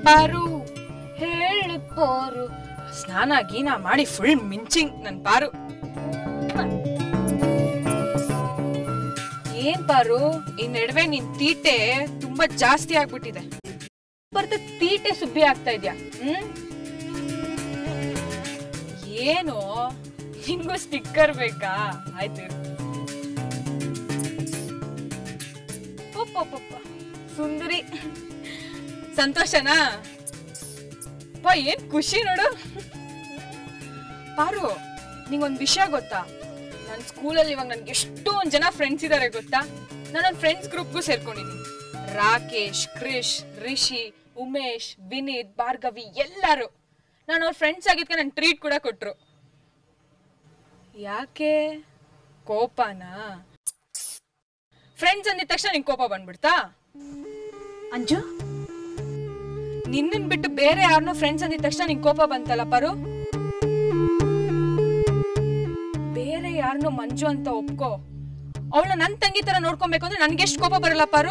ಪಾರು ಹೇಳು ಪಾರು ಸ್ನಾನ ಗೀನ ಮಾಡಿ ಫುಲ್ ಮಿಂಚಿಂಗ್ ನನ್ ಪಾರು ಏನ್ ಪಾರು ಈ ನಡುವೆ ನಿನ್ ತೀಟೆ ತುಂಬಾ ಜಾಸ್ತಿ ಆಗ್ಬಿಟ್ಟಿದೆ ಬರ್ತ ತೀಟೆ ಸುಬ್ಬಿ ಆಗ್ತಾ ಇದ್ಯಾ ಹ್ಮ್ ಏನು ನಿಂಗೂ ಸ್ಟಿಕ್ಕರ್ ಬೇಕಾ ಆಯ್ತು ಇರು. ಪಪ್ಪ ಸುಂದರಿ ಸಂತೋಷನಾ ಪ ಏನ್ ಖುಷಿ ನೋಡು ಪಾರು ನಿಂಗೊಂದ್ ವಿಷಯ ಗೊತ್ತಾ ನನ್ನ ಸ್ಕೂಲಲ್ಲಿ ಇವಾಗ ನನ್ಗೆ ಎಷ್ಟೊಂದ್ ಜನ ಫ್ರೆಂಡ್ಸ್ ಇದಾರೆ ಗೊತ್ತಾ ನಾನು ನನ್ನ ಫ್ರೆಂಡ್ಸ್ ಗ್ರೂಪ್ಗೂ ಸೇರ್ಕೊಂಡಿದ್ದೀನಿ ರಾಕೇಶ್ ಕ್ರಿಶ್ ರಿಷಿ ಉಮೇಶ್ ವಿನೀತ್ ಭಾರ್ಗವಿ ಎಲ್ಲರೂ ನಾನು ಅವ್ರ ಫ್ರೆಂಡ್ಸ್ ಆಗಿದ್ಕೆ ನನ್ ಟ್ರೀಟ್ ಕೂಡ ಕೊಟ್ರು ಯಾಕೆ ಕೋಪನಾ ಫ್ರೆಂಡ್ಸ್ ಅಂದಿದ ತಕ್ಷಣ ನಿಂಗೆ ಕೋಪ ಬಂದ್ಬಿಡ್ತಾ ಅಂಜು ನಿನ್ನನ್ ಬಿಟ್ಟು ಬೇರೆ ಯಾರನ್ನೋ ಫ್ರೆಂಡ್ಸ್ ಅಂದಿದ ತಕ್ಷಣ ನಿಂಗೆ ಕೋಪ ಬಂತಲ್ಲ ಪರು ಬೇರೆ ಯಾರನ್ನೋ ಮಂಜು ಅಂತ ಒಪ್ಕೋ ಅವಳನ್ನ ನನ್ ತಂಗಿ ತರ ನೋಡ್ಕೊಬೇಕು ಅಂದ್ರೆ ನನ್ಗೆ ಎಷ್ಟು ಕೋಪ ಬರಲ್ಲ ಪಾರು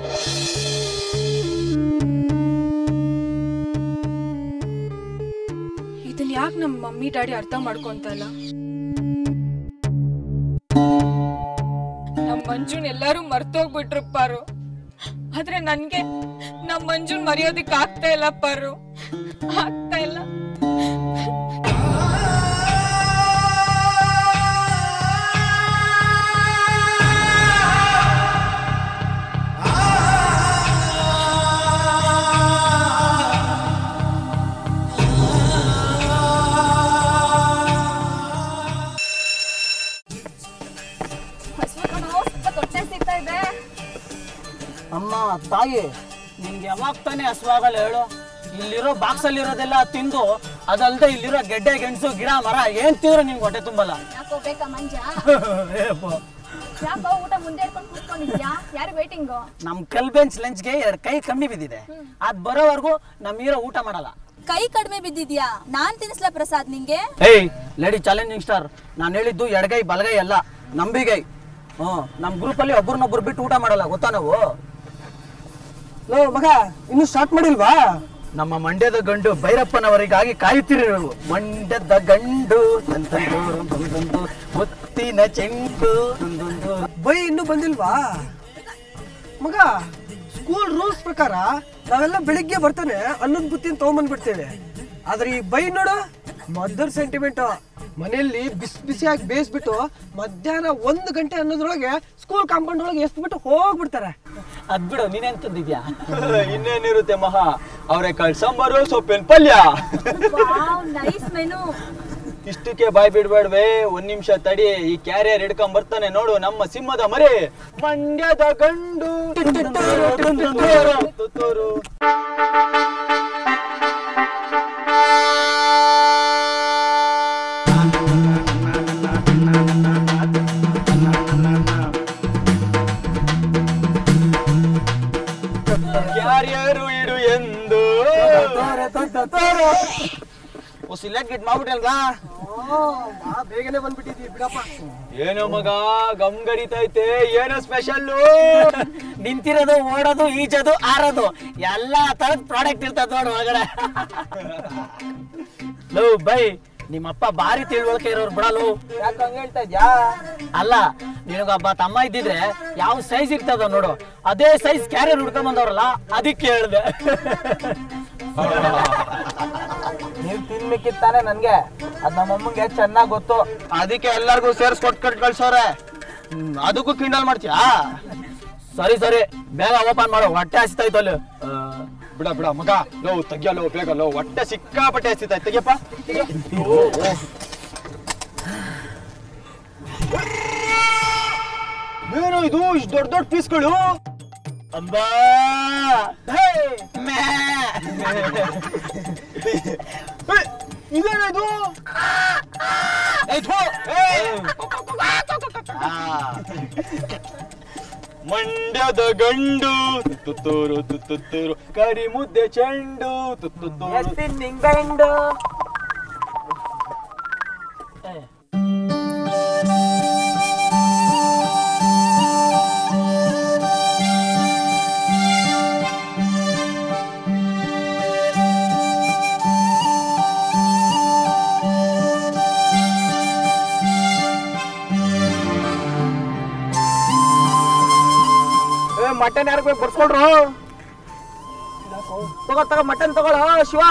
ಇದನ್ನ ಯಾಕೆ ನಮ್ಮ ಮಮ್ಮಿ ಡ್ಯಾಡಿ ಅರ್ಥ ಮಾಡ್ಕೊಂತಲ್ಲ ನಮ್ಮ ಮಂಜುನ್ ಎಲ್ಲರೂ ಮರ್ತೋಗ್ಬಿಟ್ರು ಪಾರು ಆದ್ರೆ ನನ್ಗೆ ನಮ್ಮ ಮಂಜುನ್ ಮರೆಯೋದಿಕ್ ಆಗ್ತಾ ಇಲ್ಲ ಪಾರು ಆಗ್ತಾ ಇಲ್ಲ ಅಮ್ಮ ತಾಯಿ ನಿನ್ಗೆ ಯಾವಾಗ ತಾನೇ ಹಸುವಾಗಲ್ಲ ಹೇಳು ಇಲ್ಲಿರೋ ಬಾಕ್ಸ್ ಅಲ್ಲಿ ಇರೋದೆಲ್ಲ ತಿಂದು ಅದಲ್ದೆ ಇಲ್ಲಿರೋ ಗೆಡ್ಡೆ ಗೆಣಸು ಗಿಡ ಮರ ಏನ್ ತಿಂದ್ರೆ ನಿನ್ಗೆ ಹೊಟ್ಟೆ ತುಂಬಲ್ಲ ಯಾಕೋ ಬೇಕಾ ಮಂಜ ಏಪ್ಪ. ಯಾಕೋ ಊಟ ಮುಂದೆ ಇಟ್ಕೊಂಡು ಕೂತ್ಕೊಂಡಿದ್ಯಾ ಯಾರು ವೇಟಿಂಗು ನಮ್ ಕಲ್ ಬೆಂಚ್ ಲಂಚ್ಗೆ ಎರಡು ಕೈ ಕಮ್ಮಿ ಬಿದ್ದಿದೆ ಅದ್ ಬರೋವರೆಗೂ ನಮ್ ಹೀರೋ ಊಟ ಮಾಡಲ್ಲ ಕೈ ಕಡಿಮೆ ಬಿದ್ದಿದ್ಯಾ ನಾನ್ ತಿನ್ಸ್ಲಾ ಪ್ರಸಾದ್ ನಿಂಗೆ ಏಯ್ ಲೇಡಿ ಚಾಲೆಂಜಿಂಗ್ ಸ್ಟಾರ್ ನಾನು ಹೇಳಿದ್ದು ಎಡಗೈ ಬಲಗೈ ಅಲ್ಲ ನಂಬಿಗೈ ಹ್ಮ್ ನಮ್ ಗ್ರೂಪ್ ಅಲ್ಲಿ ಒಬ್ರನ್ನೊಬ್ರು ಬಿಟ್ಟು ಊಟ ಮಾಡಲ್ಲ ಗೊತ್ತಾ ನಾವು ಲೋ ಮಗ ಇನ್ನು ಸ್ಟಾರ್ಟ್ ಮಾಡಿಲ್ವಾ ನಮ್ಮ ಮಂಡ್ಯದ ಗಂಡು ಭೈರಪ್ಪನವರಿಗಾಗಿ ಕಾಯುತ್ತೀರಿ ನೀವು ಮಂಡ್ಯದ ಗಂಡು ತಂತಂದು ತಂತಂದು ಮುತ್ತಿನ ಚೆಂಡು ತಂದೊಂದು. ಬೈ ಇನ್ನೂ ಬಂದಿಲ್ವಾ ಮಗ ಸ್ಕೂಲ್ ರೂಲ್ಸ್ ಪ್ರಕಾರ ನಾವೆಲ್ಲ ಬೆಳಿಗ್ಗೆ ಬರ್ತಾನೆ ಅನ್ನದ ಬುತ್ತಿನ ತಗೊಂಬಂದ್ಬಿಡ್ತೇವೆ ಆದ್ರೆ ಈ ಬೈ ನೋಡು ಮದರ್ ಸೆಂಟಿಮೆಂಟ್ ಮನೆಯಲ್ಲಿ ಬಿಸಿ ಬಿಸಿಯಾಗಿ ಬೇಯಿಸ್ಬಿಟ್ಟು ಮಧ್ಯಾಹ್ನ ಒಂದು ಗಂಟೆ ಅನ್ನೋದ್ರೊಳಗೆ ಸ್ಕೂಲ್ ಕಾಂಪೌಂಡ್ ಒಳಗೆ ಎಸ್ಬಿಟ್ಟು ಹೋಗ್ಬಿಡ್ತಾರೆ ಅದ್ ಬಿಡು ನೀನೇನ್ ತಂದಿದ್ಯಾ ಇನ್ನೇನಿರುತ್ತೆ ಮಹಾ ಅವರೆಕಾಳು ಸಾಂಬಾರು ಸೊಪ್ಪಿನ ಪಲ್ಯ ನೈಸ್ ಮೆನು ಇಷ್ಟಕ್ಕೆ ಬಾಯ್ ಬಿಡ್ಬೇಡ್ವೆ ಒಂದ್ ನಿಮಿಷ ತಡಿ ಈ ಕ್ಯಾರಿಯರ್ ಹಿಡ್ಕೊಂಡ್ ಬರ್ತಾನೆ ನೋಡು ನಮ್ಮ ಸಿಂಹದ ಮರಿ ಮಂಡ್ಯದ ಗಂಡು ತುತ್ತೂರು. ಕ್ಯಾರಿಯರು ಇಡು ಎಂದು ಸಿಲೆಕ್ಟ್ ಗಿಟ್ ಮಾಡ್ಬಿಟ್ಟಲ್ಗ ಬೇಗನೆ ಬಂದ್ಬಿಟ್ಟಿದ್ವಿ ಬಿಡಪ್ಪ ಏನೋ ಮಗ ಗಮ್ ಗಡಿತೈತೆ ಏನೋ ಸ್ಪೆಷಲ್ಲು ನಿಂತಿರೋದು ಓಡೋದು ಈಜೋದು ಆರೋದು ಎಲ್ಲಾ ತರದ್ ಪ್ರಾಡಕ್ಟ್ ಇರ್ತದ ನೋಡು ಒಳಗಡೆ ಲೋ ಬೈ ನಿಮ್ಮಪ್ಪ ಭಾರಿ ತಿಳುವಳಿಕೆ ಇರೋರು ಬಿಡಲು ಯಾಕೆ ಹಂಗ ಹೇಳ್ತಾ ಇದ್ಯಾ ಅಲ್ಲ ನಿನಗೊಬ್ಬ ತಮ್ಮ ಇದ್ದಿದ್ರೆ ಯಾವ ಸೈಜ್ ಇರ್ತದ ನೋಡು ಅದೇ ಸೈಜ್ ಕ್ಯಾರಿಯರ್ ಹುಡ್ಕೊಂಡ್ ಬಂದವ್ರಲ್ಲ ಅದಕ್ಕೆ ಹೇಳ್ದೆ ನೀವ್ ತಿನ್ಬೇಕಿತ್ತಾನೆ ನನ್ಗೆ ಅದ್ ನಮ್ಮಮ್ಮಂಗೆ ಚೆನ್ನಾಗ್ ಗೊತ್ತು ಅದಕ್ಕೆ ಎಲ್ಲಾರ್ಗು ಸೇರ್ಸ್ ಕೊಟ್ ಕಟ್ ಕಳ್ಸೋರೆ ಹ್ಮ್, ಅದಕ್ಕೂ ಕಿಂಡಲ್ ಮಾಡ್ತೀಯಾ ಸರಿ ಸರಿ ಬೇಗ ಓಪನ್ ಮಾಡು ಹೊಟ್ಟೆ ಹಸಿತಾಯ್ತು ಅಲ್ಲಿ ಬಿಡ ಬಿಡ ಮಗ ಲೋ ತೆಗಿಯ ಲೋ ಬೇಗ ಲೋ ಹೊಟ್ಟೆ ಸಿಕ್ಕಾಪಟ್ಟೆ ಹಸಿತಾಯ್ತು ತೆಗಿಯಪ್ಪ ಏನು ಇದು ಇಷ್ಟು ದೊಡ್ಡ ದೊಡ್ಡ ಪೀಸ್ಗಳು ಅಂಬಾ ಮೇ. ಇದೇನಿದು ಮಂಡ್ಯದ ಗಂಡು ತುತ್ತೂರು ತುತ್ತೂರು ಕರಿ ಮುದ್ದೆ ಚೆಂಡು ತುತ್ತೂರು ಮಟನ್ ಯಾರಿಗೆ ಬೇಕು ಬರ್ಸ್ಕೊಳ್ರು ತಗೋ ತಗೋ ಮಟನ್ ತಗೊಳ್ಳೋ ಶಿವ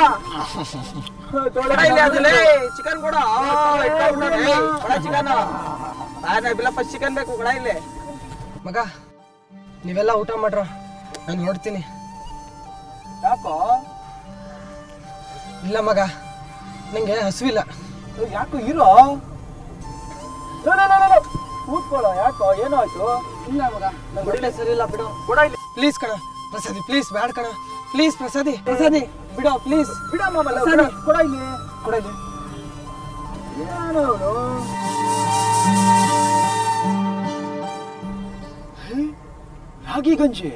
ಚಿಕನ್ ಕೊಡ ಚಿಕನ್ ಬಿಲ್ಲ ಫಸ್ಟ್ ಚಿಕನ್ ಬೇಕು ಕೊಡ ಇಲ್ಲಿ ಮಗ ನೀವೆಲ್ಲ ಊಟ ಮಾಡ್ರ ನಾನು ನೋಡ್ತೀನಿ ಯಾಕೋ ಇಲ್ಲ ಮಗ ನಂಗೆ ಹಸುವಿಲ್ಲ ಯಾಕೋ ಇರೋ ಕೂತ್ಕೊಳ್ಳೋ ಯಾಕೋ ಏನೋ ಆಯ್ತು ಇಲ್ಲ ಮಗ ಹೊಡಿಲೆ ಸರಿ ಇಲ್ಲ ಬಿಡು ಕೊಡ ಇಲ್ಲಿ ಪ್ಲೀಸ್ ಕಣ ಪ್ರಸಾದಿ ಪ್ಲೀಸ್ ಬ್ಯಾಡ್ ಕಣ ಪ್ಲೀಸ್ ಪ್ರಸಾದಿ ಪ್ರಸಾದಿ ಬಿಡೋ ಪ್ಲೀಸ್ ಬಿಡ ಮಾಮಲ್ಲ ಸರಿ. ಕೊಡ ಇಲ್ಲಿ ಕೊಡ ಇಲ್ಲಿ ಏನು ಅವ್ನು? ರಾಗಿ ಗಂಜಿ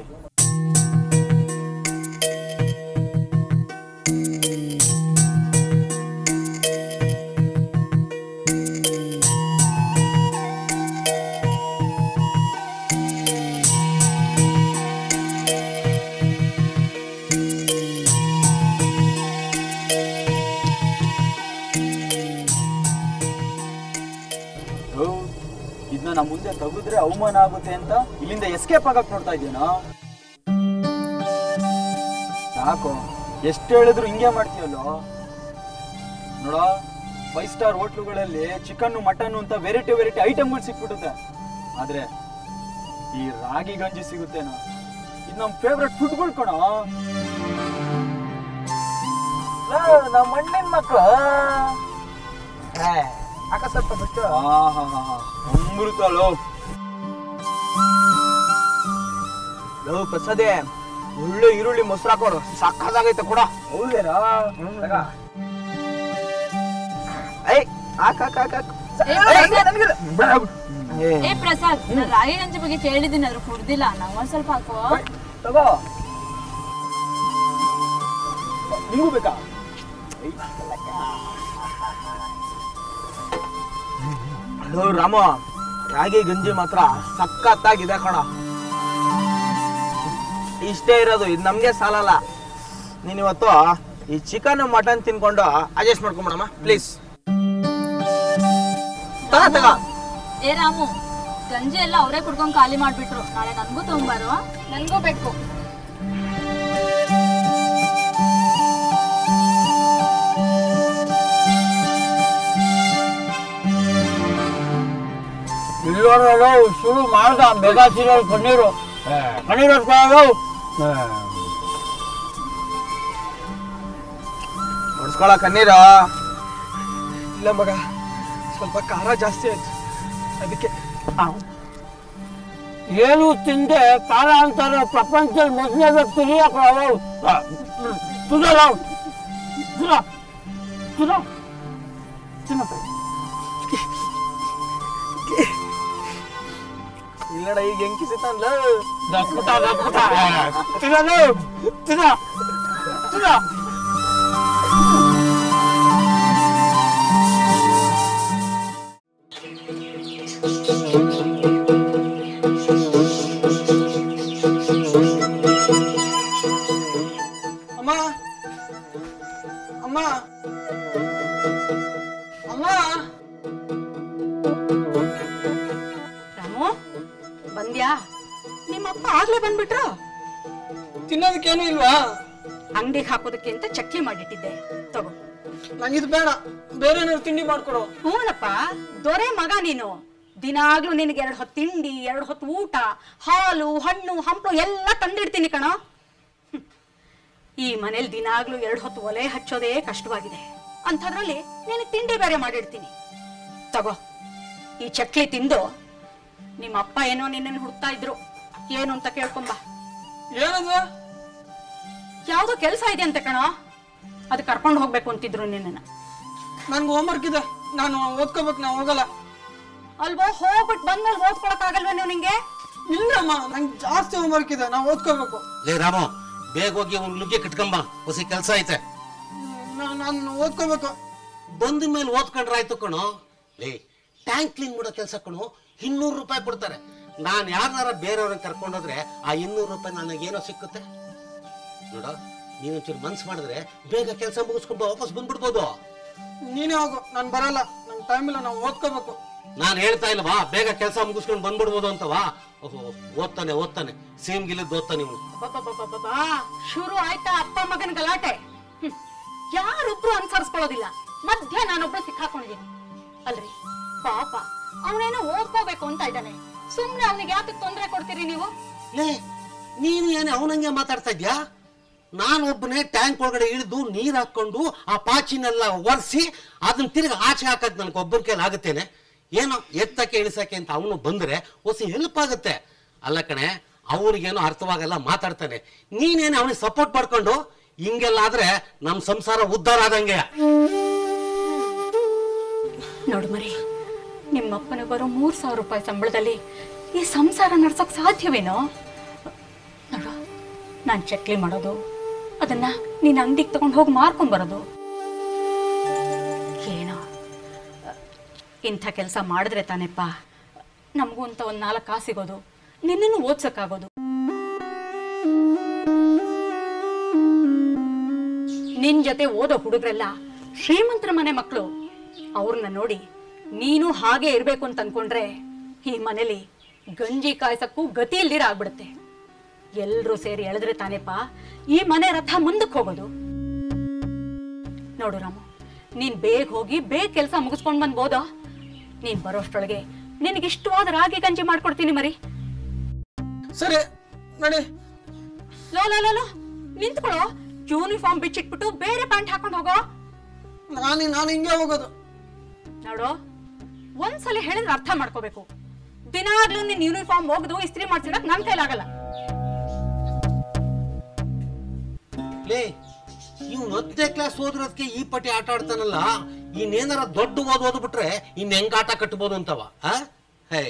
ಇದನ್ನ ನಮ್ಮ ಮುಂದೆ ತೆಗೆದ್ರೆ ಅವಮಾನ ಆಗುತ್ತೆ ಅಂತ ಇಲ್ಲಿಂದ ಎಸ್ಕೇಪ್ ಆಗಕ್ ನೋಡ್ತಾ ಇದೀನೋ ಯಾಕೋ ಎಷ್ಟು ಹೇಳಿದ್ರು ಹಿಂಗೆ ಮಾಡ್ತೀಯಲ್ಲೋ ನೋಡ ಫೈವ್ ಸ್ಟಾರ್ ಹೋಟ್ಲುಗಳಲ್ಲಿ ಚಿಕನ್ ಮಟನ್ ಅಂತ ವೆರೈಟಿ ವೆರೈಟಿ ಐಟಮ್ಗಳು ಸಿಕ್ಬಿಡುತ್ತೆ ಆದ್ರೆ ಈ ರಾಗಿ ಗಂಜಿ ಸಿಗುತ್ತೇನೋ ಇದು ನಮ್ಮ ಫೇವ್ರೆಟ್ ಫುಡ್ಗಳು ಕಣೋ ಲೋ, ನಮ್ಮ ಮಣ್ಣಿನ ಮಕ್ಕಳು ಅಕ್ಕ ಸ್ವಲ್ಪ ಬಿಟ್ಟು ಅಮೃತಲೋ ಲೋ ಪ್ರಸಾದೆ ಒಳ್ಳೆ ಈರುಳ್ಳಿ ಮೊಸರು ಹಾಕೋರು ಸಕ್ಕದಾಗೈತೆ ಕೂಡ ಹೌದೇನಾ ಐ ಹಾಕ್ ಹಾಕ್ ಹಾಕ್ ಹಾಕ್ ಏ, ಏಯ್, ಪ್ರಸಾದ್. ನನ್ಗಿಲ್ಲ. ಬಿಡ, ಬಿಡು. ಏ, ಏ ಪ್ರಸಾದ್ ನಾನು ರಾಗಿ ಗಂಜಿ ಬಗ್ಗೆ ಕೇಳಿದ್ದೀನಿ ಅದ್ರ ಕುಡ್ದಿಲ್ಲ ನಂಗ್ ಒಂದ್ ಸ್ವಲ್ಪ ಹಾಕೋ ತಗೋ ನಿಂಗೂ ಬೇಕಾ ಲೋ ರಾಮ ರಾಗಿ ಗಂಜಿ ಮಾತ್ರ ಸಖತ್ತಾಗಿದೆ ಕಣ ಇಷ್ಟೇ ಇರೋದು ಇದು ನಮ್ಗೆ ಸಾಲಲ್ಲ ನೀನ್ ಇವತ್ತು ಈ ಚಿಕನ್ ಮಟನ್ ತಿನ್ಕೊಂಡು ಅಡ್ಜಸ್ಟ್ ಮಾಡ್ಕೊಂಬಿಡಮ್ಮ ಪ್ಲೀಸ್ ತಗ ತಗ ಏ ರಾಮು ಗಂಜಿ ಎಲ್ಲ ಅವರೇ ಕುಡ್ಕೊಂಡ್ ಖಾಲಿ ಮಾಡ್ಬಿಟ್ರು ನಾಳೆ ನನ್ಗೂ ತಗೊಂಬಾರು ನನ್ಗೂ ಬೇಕು ಇಲ್ಲೋಡಲು ಶುರು ಮಾಡ್ದ ಮೆಗಾ ಸೀರಿಯಲ್ ಪನ್ನೀರು ಪನ್ನೀರ್ ಹೊಡ್ಕೊಳ್ಳೋದು ಹೊಡ್ಸ್ಕೊಳ ಕಣ್ಣೀರ ಇಲ್ಲ ಮಗ ಸ್ವಲ್ಪ ಖಾರ ಜಾಸ್ತಿ ಆಯ್ತು ಅದಕ್ಕೆ ಏನು ತಿಂದೆ ಕಾಲ ಅಂತಾರೆ ಪ್ರಪಂಚದಲ್ಲಿ ಮೊದಲನೇ ವ್ಯಕ್ತಿ ತುದಲ ತುದ ತುದ ಇಲ್ಲಡ ಈಗ ಹೆಂಗ್ ಕಿಸಿತಾನ್ಲ ದಕ್ಬಿಟ ದಕ್ಬಿಟ ತಿನ್ನಲು ತಿನ್ನ ತಿನ್ನ ಅಮ್ಮ ಅಮ್ಮ ಅಮ್ಮ ರಾಮು ಬಂದ್ಯಾ ನಿಮ್ಮಪ್ಪ ಆಗ್ಲೇ ಬಂದ್ಬಿಟ್ರು ತಿನ್ನೋದಕ್ಕೇನು ಇಲ್ವಾ ಅಂಗಡಿಗೆ ಹಾಕೋದಕ್ಕೆ ಅಂತ ಚಕ್ಲಿ ಮಾಡಿಟ್ಟಿದ್ದೆ ತಗೋ ನಂಗಿದು ಬೇಡ ಬೇರೆ ಏನಾದ್ರು ತಿಂಡಿ ಮಾಡ್ಕೊಡು ಹೂನಪ್ಪ ದೊರೆ ಮಗ ನೀನು ದಿನಾಗ್ಲೂ ನಿನಗೆ ಎರಡು ಹೊತ್ತು ತಿಂಡಿ ಎರಡು ಹೊತ್ತು ಊಟ ಹಾಲು ಹಣ್ಣು ಹಂಪಲು ಎಲ್ಲ ತಂದಿಡ್ತೀನಿ ಕಣೋ ಹ್ಮ್. ಈ ಮನೇಲಿ ದಿನಾಗ್ಲೂ ಎರಡು ಹೊತ್ತು ಒಲೆ ಹಚ್ಚೋದೇ ಕಷ್ಟವಾಗಿದೆ ಅಂಥದ್ರಲ್ಲಿ ನಿನಗೆ ತಿಂಡಿ ಬೇರೆ ಮಾಡಿಡ್ತೀನಿ ತಗೋ ಈ ಚಕ್ಲಿ ತಿಂದು ನಿಮ್ಮ ಅಪ್ಪ ಏನೋ ನಿನ್ನನ್ನು ಹುಡುಕ್ತಾ ಇದ್ರು ಏನು ಅಂತ ಕೇಳ್ಕೊಂಬ ಏನದು ಯಾವ್ದೋ ಕೆಲಸ ಇದೆ ಅಂತೆ ಕಣೋ ಅದು ಕರ್ಕೊಂಡು ಹೋಗ್ಬೇಕು ಅಂತಿದ್ರು ನಿನ್ನನ್ನು ನನ್ಗೆ ಹೋಮ್ವರ್ಕ್ ಇದೆ ನಾನು ಓದ್ಕೋಬೇಕು ನಾ ಹೋಗಲ್ಲ ಅಲ್ವೋ ಹೋಗ್ಬಿಟ್ಟು ಬಂದ್ಮೇಲೆ ಓದ್ಕೊಳಕ್ ಆಗಲ್ವೇನೋ ನಿಂಗೆ ಇಲ್ಲಮ್ಮ ನಂಗೆ ಜಾಸ್ತಿ ಹೋಮ್ವರ್ಕ್ ಇದೆ ನಾ ಓದ್ಕೋಬೇಕು ಲೇ ರಾಮು ಬೇಗ ಹೋಗಿ ಅವ್ನ್ ಲುಗ್ಗಿ ಕಟ್ಕೊಂಬ ಹೊಸ ಕೆಲಸ ಐತೆ ನಾ- ನಾನು ಓದ್ಕೋಬೇಕು ಬಂದ ಮೇಲೆ ಓದ್ಕೊಂಡ್ರಾಯ್ತು ಕಣೋ ಲೇ ಟ್ಯಾಂಕ್ ಕ್ಲೀನ್ ಮಾಡೋ ಕೆಲಸ ಕಣೋ ಇನ್ನೂರು ರೂಪಾಯಿ ಕೊಡ್ತಾರೆ ನಾನು ಯಾರನ್ನಾರ ಬೇರೆಯವ್ರನ್ನ ಕರ್ಕೊಂಡೋದ್ರೆ ಆ ಇನ್ನೂರು ರೂಪಾಯಿ ನನಗೇನೋ ಸಿಕ್ಕುತ್ತೆ ನೋಡ ನೀನೊಂಚೂರು ಮನ್ಸು ಮಾಡಿದ್ರೆ ಬೇಗ ಕೆಲಸ ಮುಗಿಸ್ಕೊಂಡು ವಾಪಸ್ ಬಂದ್ಬಿಡ್ಬೋದು ನೀನೇ ಹೋಗು ನಾನು ಬರಲ್ಲ ನಂಗೆ ಟೈಮ್ ಇಲ್ಲ ನಾವು ಓದ್ಕೋಬೇಕು ನಾನು ಹೇಳ್ತಾ ಇಲ್ವಾ ಬೇಗ ಕೆಲಸ ಮುಗಿಸ್ಕೊಂಡು ಬಂದ್ಬಿಡ್ಬೋದು ಅಂತವಾ ಓಹೋ ಓದ್ತಾನೆ ಓದ್ತಾನೆ ಸೇಮ್ ಗಿಲಿದ್ ಓದ್ತಾನೆ ಇವನು ಅಬ್ಬಬ್ಬಬ್ಬಬ್ಬಬ್ಬಾ, ಶುರು ಆಯ್ತಾ ಅಪ್ಪ ಮಗನ ಗಲಾಟೆ ಹ್ಮ್. ಯಾರೊಬ್ರು ಅನ್ಸರಿಸ್ಕೊಳ್ಳೋದಿಲ್ಲ ಮಧ್ಯ ನಾನೊಬ್ಳು ಸಿಕ್ಕಾಕೊಂಡಿದ್ದೀನಿ ಅಲ್ರಿ ಪಾಪ ಅವನೇನೋ ಓದ್ಕೋಬೇಕು ಅಂತ ಇದ್ದಾನೆ ಸುಮ್ನೆ ಅವನಿಗೆ ಯಾತಕ್ ತೊಂದರೆ ಕೊಡ್ತೀರಿ ನೀವು ಲೇ ನೀನು ಏನೇ ಅವನಂಗೆ ಮಾತಾಡ್ತಾ ಇದ್ಯಾ ನಾನು ಒಬ್ಬನೇ ಟ್ಯಾಂಕ್ ಒಳಗಡೆ ಇಳಿದು ನೀರ್ ಹಾಕೊಂಡು ಆ ಪಾಚಿನೆಲ್ಲ ಒರೆಸಿ ಅದನ್ನ ತಿರ್ಗಿ ಆಚೆ ಹಾಕದ್ ನನಗೆ ಒಬ್ಬನ ಕೈಲಿ ಆಗುತ್ತೇನೆ ಏನೋ ಎತ್ತಕ್ಕೆ ಇಳಿಸಕ್ಕೆ ಅಂತ ಅವನು ಬಂದ್ರೆ ಹೊಸಿ ಹೆಲ್ಪ್ ಆಗುತ್ತೆ ಅಲ್ಲ ಕಣೆ ಅವ್ರಿಗೇನೋ ಅರ್ಥವಾಗಲ್ಲ ಮಾತಾಡ್ತಾನೆ ನೀನೇನು ಅವನಿಗೆ ಸಪೋರ್ಟ್ ಮಾಡ್ಕೊಂಡು ಹಿಂಗೆಲ್ಲ ಆದ್ರೆ ನಮ್ ಸಂಸಾರ ಉದ್ಧಾರ ಆದಂಗೆ ನೋಡು ಮರಿ ನಿಮ್ಮಪ್ಪನ ಬರೋ ಮೂರ್ ಸಾವಿರ ರೂಪಾಯಿ ಸಂಬಳದಲ್ಲಿ ಈ ಸಂಸಾರ ನಡ್ಸಕ್ ಸಾಧ್ಯವೇನೋ ನೋಡು ನಾನು ಚಕ್ಲಿ ಮಾಡೋದು ಅದನ್ನ ನೀನ್ ಅಂಗಡಿಗೆ ತಗೊಂಡು ಹೋಗಿ ಮಾರ್ಕೊಂಡ್ ಬರೋದು ಏನೋ ಇಂಥ ಕೆಲಸ ಮಾಡಿದ್ರೆ ತಾನೆಪ್ಪ ನಮಗೂ ಅಂತ ಒಂದು ನಾಲ್ಕು ಕಾಸು ಸಿಗೋದು ನಿನ್ನನ್ನು ಓದ್ಸಕ್ಕಾಗೋದು ನಿನ್ ಜೊತೆ ಓದೋ ಹುಡುಗರೆಲ್ಲ ಶ್ರೀಮಂತರ ಮನೆ ಮಕ್ಕಳು ಅವ್ರನ್ನ ನೋಡಿ ನೀನು ಹಾಗೆ ಇರ್ಬೇಕು ಅಂತ ಅನ್ಕೊಂಡ್ರೆ ಈ ಮನೇಲಿ ಗಂಜಿ ಕಾಯ್ಸಕ್ಕೂ ಗತಿ ಇಲ್ದಿರ ಆಗ್ಬಿಡುತ್ತೆ ಎಲ್ರೂ ಸೇರಿ ಎಳೆದ್ರೆ ತಾನೇಪ್ಪ ಈ ಮನೆ ರಥ ಮುಂದಕ್ಕೆ ಹೋಗೋದು ನೋಡು ರಾಮು ನೀನ್ ಬೇಗ ಹೋಗಿ ಬೇಗ ಕೆಲಸ ಮುಗಿಸ್ಕೊಂಡ್ ಬಂದ್ಬೋದಾ ನೀನ್ ಬರೋಷ್ಟ್ರೊಳಗೆ ನಿನಗೆ ಇಷ್ಟವಾದ ರಾಗಿ ಗಂಜಿ ಮಾಡ್ಕೊಡ್ತೀನಿ ಮರಿ ಸರಿ ನಡಿ ಲೋ ಲೋ ಲೋ ಲೋ ನಿಂತ್ಕೊಳ್ಳೋ ಯೂನಿಫಾರ್ಮ್ ಬಿಚ್ಚಿಟ್ಬಿಟ್ಟು ಬೇರೆ ಪ್ಯಾಂಟ್ ಹಾಕೊಂಡು ಹೋಗೋ ನಾನು ನಾನು ಹಿಂಗೆ ಹೋಗೋದು ನೋಡು ಒಂದ್ಸಲ ಹೇಳಿದ್ರೆ ಅರ್ಥ ಮಾಡ್ಕೋಬೇಕು ದಿನಾಗ್ಲೂ ನಿನ್ ಯೂನಿಫಾರ್ಮ್ ಹೋಗ್ದು ಇಸ್ತ್ರಿ ಮಾಡ್ಸಿಡಕ್ ನನ್ ಕೈಲಾಗಲ್ಲ ಲೇ ಇವ್ನು ಹತ್ತನೇ ಕ್ಲಾಸ್ ಓದಿರೋದಕ್ಕೆ ಈ ಪಟ್ಟಿ ಆಟ ಆಡ್ತಾನಲ್ಲ ಇನ್ನೇನಾರ ದೊಡ್ಡ ಓದ್ ಓದ್ಬಿಟ್ರೆ ಇನ್ ಹೆಂಗ್ ಆಟ ಕಟ್ಬೋದು ಅಂತವ ಆ ಹೇ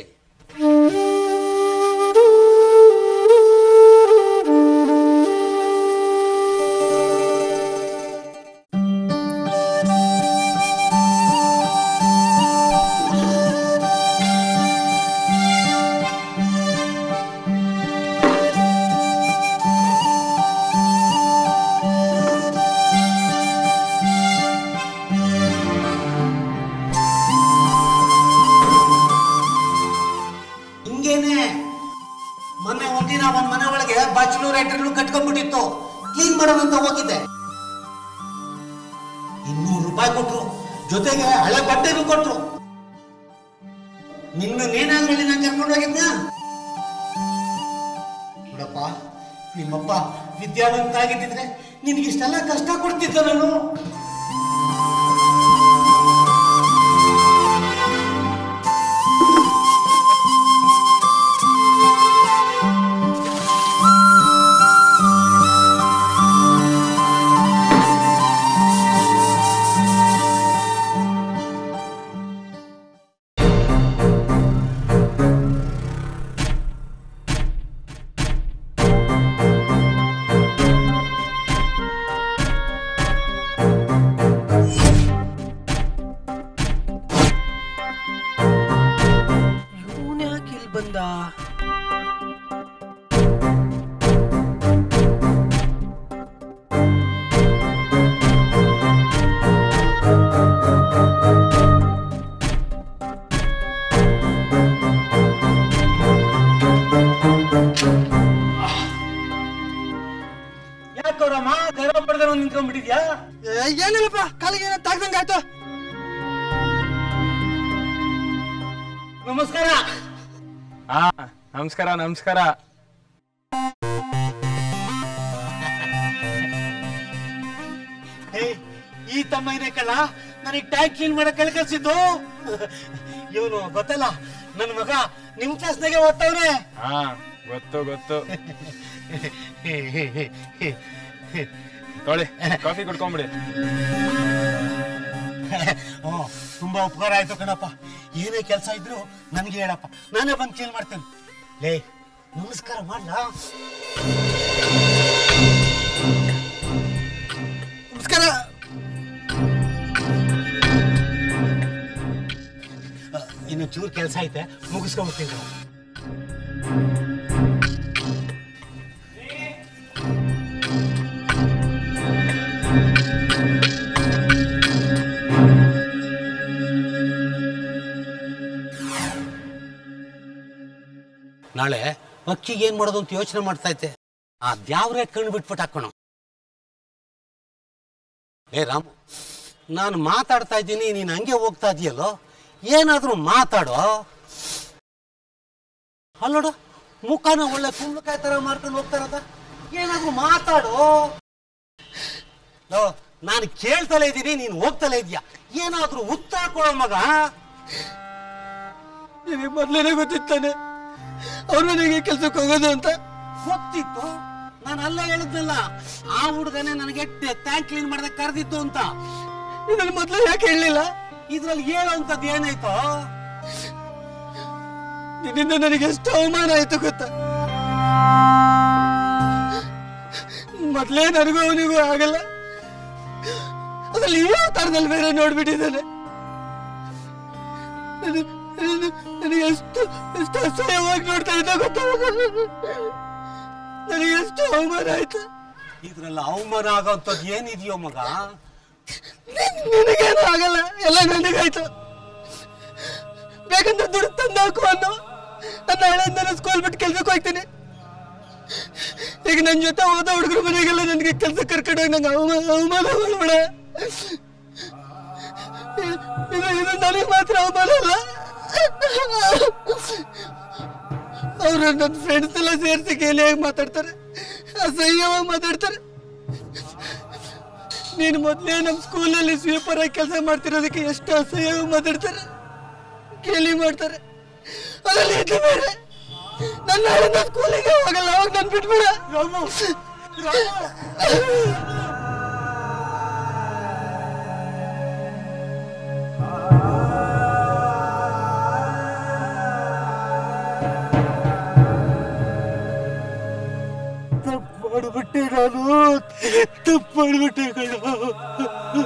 ಹಿಂಗೇನೆ ಮೊನ್ನೆ ಒಂದಿನ ಒಂದ್ ಮನೆ ಒಳಗೆ ಬ್ಯಾಚುಲರ್ ಐಟರ್ಗಳು ಕಟ್ಕೊಂಡ್ಬಿಟ್ಟಿತ್ತು ಕ್ಲೀನ್ ಮಾಡೋದಂತ ಹೋಗಿದ್ದೆ ಇನ್ನೂರು ರೂಪಾಯಿ ಕೊಟ್ರು ಜೊತೆಗೆ ಹಳೆ ಬಟ್ಟೆನೂ ಕೊಟ್ರು ನಿನ್ನ ನೇನಾದ್ರಲ್ಲಿ ನಾನು ಕರ್ಕೊಂಡು ಹೋಗಿದ್ನ ನೋಡಪ್ಪ ನಿಮ್ಮಪ್ಪ ವಿದ್ಯಾವಂತ ಆಗಿದ್ದಿದ್ರೆ ನಿನಗಿಷ್ಟೆಲ್ಲ ಕಷ್ಟ ಕೊಡ್ತಿದ್ದ ನಾನು ಇವನ್ ಯಾಕೆ ಇಲ್ಲಿ ಬಂದ ಯಾಕೋರಮ್ಮ ಗರ್ವ ಪಡೆದ ನಿಂತ್ಕೊಂಡ್ಬಿಟ್ಟಿದ್ಯಾ ಏ, ಏನಿಲ್ಲಪ್ಪ ಕಾಲಿಗೆ ಏನೋ ತಾಗ್ದಂಗ ಆಯ್ತು ನಮಸ್ಕಾರ ಹಾ ನಮಸ್ಕಾರ ನಮಸ್ಕಾರ ಏ, ಈ ತಮ್ಮ ಇದೆ ಕಳ್ಳ ನನಗೆ ಟ್ಯಾಂಕ್ ಕ್ಲೀನ್ ಮಾಡಕ್ ಕಳ್ಸಿದ್ದು ಇವನು ಗೊತ್ತಲ್ಲ ನನ್ನ ಮಗ ನಿಮ್ ಕ್ಲಾಸ್ನಾಗೆ ಓದ್ತಾವ್ರೆ ಹಾ ಗೊತ್ತು ಗೊತ್ತು ತೊಳಿ ಕಾಫಿ ಕುಡ್ಕೊಂಬಿಡಿ ಹ್ಮ್, ತುಂಬಾ ಉಪಕಾರ ಆಯ್ತು ಕಣಪ್ಪ ಏನೇ ಕೆಲಸ ಇದ್ರು ನನ್ಗೆ ಹೇಳಪ್ಪ ನಾನೇ ಬಂದು ಕ್ಲೀನ್ ಮಾಡ್ತೇನೆ ಲೇ ನಮಸ್ಕಾರ ಮಾಡ್ಲಾ ನಮಸ್ಕಾರ ಇನ್ನು ಚೂರು ಕೆಲಸ ಐತೆ ಮುಗಿಸ್ಕೊಂಡ್ಬಿಡ್ತೀನಿ ಕಣಪ್ಪ. ನಾಳೆ ಅಕ್ಕಿಗೆ ಏನ್ ಮಾಡೋದು ಅಂತ ಯೋಚನೆ ಮಾಡ್ತಾ ಇದ್ದೆ ಆ ದ್ಯಾವ್ರೆ ಕಣ್ಣು ಬಿಟ್ಬಿಟ್ಟು ಹಾಕೋಣ ಏ ರಾಮು ನಾನು ಮಾತಾಡ್ತಾ ಇದ್ದೀನಿ ನೀನು ಹಂಗೆ ಹೋಗ್ತಾ ಇದೆಯಲ್ಲೋ ಏನಾದರೂ ಮಾತಾಡೋ ಅಲ್ಲೋಡು ಮುಖನ ಒಳ್ಳೆ ಕುಂಬಳಕಾಯಿ ತರ ಮಾಡ್ಕೊಂಡು ಹೋಗ್ತಾರದ ಏನಾದರೂ ಮಾತಾಡೋ ಲೋ, ನಾನು ಕೇಳ್ತಲೇ ಇದ್ದೀನಿ ನೀನು ಹೋಗ್ತಲೇ ಇದೀಯ ಏನಾದರೂ ಉತ್ತರ ಕೊಡೋ ಮಗ ನಿನಗೆ ಮೊದಲೇ ಗೊತ್ತಿತ್ತಾನೆ ಅವ್ರ ಮನೆಗೆ ಕೆಲ್ಸಕ್ಕೆ ಹೋಗೋದು ಅಂತ ಗೊತ್ತಿತ್ತು ನಾನು ಅಲ್ಲ ಹೇಳಿದ್ನಲ್ಲ ಆ ಹುಡುಗನೇ ನನಗೆ ಟ್ಯಾಂಕ್ ಕ್ಲೀನ್ ಮಾಡದೆ ಕರೆದಿತ್ತು ಅಂತ ಇದನ್ನ ಮೊದಲೇ ಯಾಕೆ ಹೇಳಲಿಲ್ಲ ಇದ್ರಲ್ಲಿ ಹೇಳೋಂಥದ್ದು ಏನಾಯ್ತು ನಿನ್ನಿಂದ ನನಗೆ ಎಷ್ಟು ಅವಮಾನ ಆಯ್ತು ಗೊತ್ತಾ ಮೊದಲೇ ನನಗೂ ಅವನಿಗೂ ಆಗಲ್ಲ ಅದ್ರಲ್ಲಿ ಈ ಅವತಾರದಲ್ಲಿ ಬೇರೆ ನೋಡ್ಬಿಟ್ಟಿದ್ದಾನೆ ನನ್ನ- ನನ್ನ- ನನಗೆ ಎಷ್ಟು ಎಷ್ಟು ಅಸಹ್ಯವಾಗಿ ನೋಡ್ತಾ ಇದ್ದ ಗೊತ್ತಾ ನನಗೆ ಎಷ್ಟು ಅವಮಾನ ಆಯ್ತು ಇದ್ರಲ್ಲಿ ಅವಮಾನ ಆಗೋಂಥದ್ದು ಏನಿದೆಯೋ ಮಗ ನಿನ್- ನಿನಗೇನು ಆಗಲ್ಲ ಎಲ್ಲ ನನಗಾಯ್ತು ಬೇಕಂದ್ರೆ ದುಡ್ಡು ತಂದು ಹಾಕು ಅನ್ನೋ ನನ್ನ ಹಳೆಯಿಂದ ಸ್ಕೂಲ್ ಬಿಟ್ಟು ಕೆಲ್ಸಕ್ಕೆ ಹೋಗ್ತೀನಿ ಈಗ ನನ್ನ ಜೊತೆ ಹೋದ ಹುಡುಗರ ಮನೆಗೆಲ್ಲ ನನಗೆ ಕೆಲಸ ಕರ್ಕೊಂಡು ಹೋಗಿ ನಂಗೆ ಅವಮಾನ ಅವಮಾನ ಮಾಡ್ಬೇಡ ಇದು ಇದು ನನಗೆ ಮಾತ್ರ ಅವಮಾನ ಅಲ್ಲ ಅವರು ನನ್ನ ಫ್ರೆಂಡ್ಸ್ ಎಲ್ಲ ಸೇರಿಸಿ ಗೇಲಿಯಾಗಿ ಮಾತಾಡ್ತಾರೆ ಅಸಹ್ಯವಾಗಿ ಮಾತಾಡ್ತಾರೆ ನೀನು ಮೊದಲೇ ನಮ್ಮ ಸ್ಕೂಲಲ್ಲಿ ಸ್ವೀಪರ್ ಆಗಿ ಕೆಲಸ ಮಾಡ್ತಿರೋದಕ್ಕೆ ಎಷ್ಟು ಅಸಹ್ಯವಾಗಿ ಮಾತಾಡ್ತಾರೆ ಕೇಳಿ ಮಾಡ್ತಾರೆ ಅದರಲ್ಲಿ ಇದು ಬೇರೆ ನನ್ನ ನಾಳಿಂದ ಸ್ಕೂಲಿಗೆ ಹೋಗಲ್ಲ ಅವಾಗ ನಾನು ಬಿಟ್ಬಿಡ ರಾಮು ತಪ್ಪು ಮಾಡ್ಬಿಟ್ಟೆ ನಾನು ತಪ್ಪು ಮಾಡ್ಬಿಟ್ಟೆ ಕಣ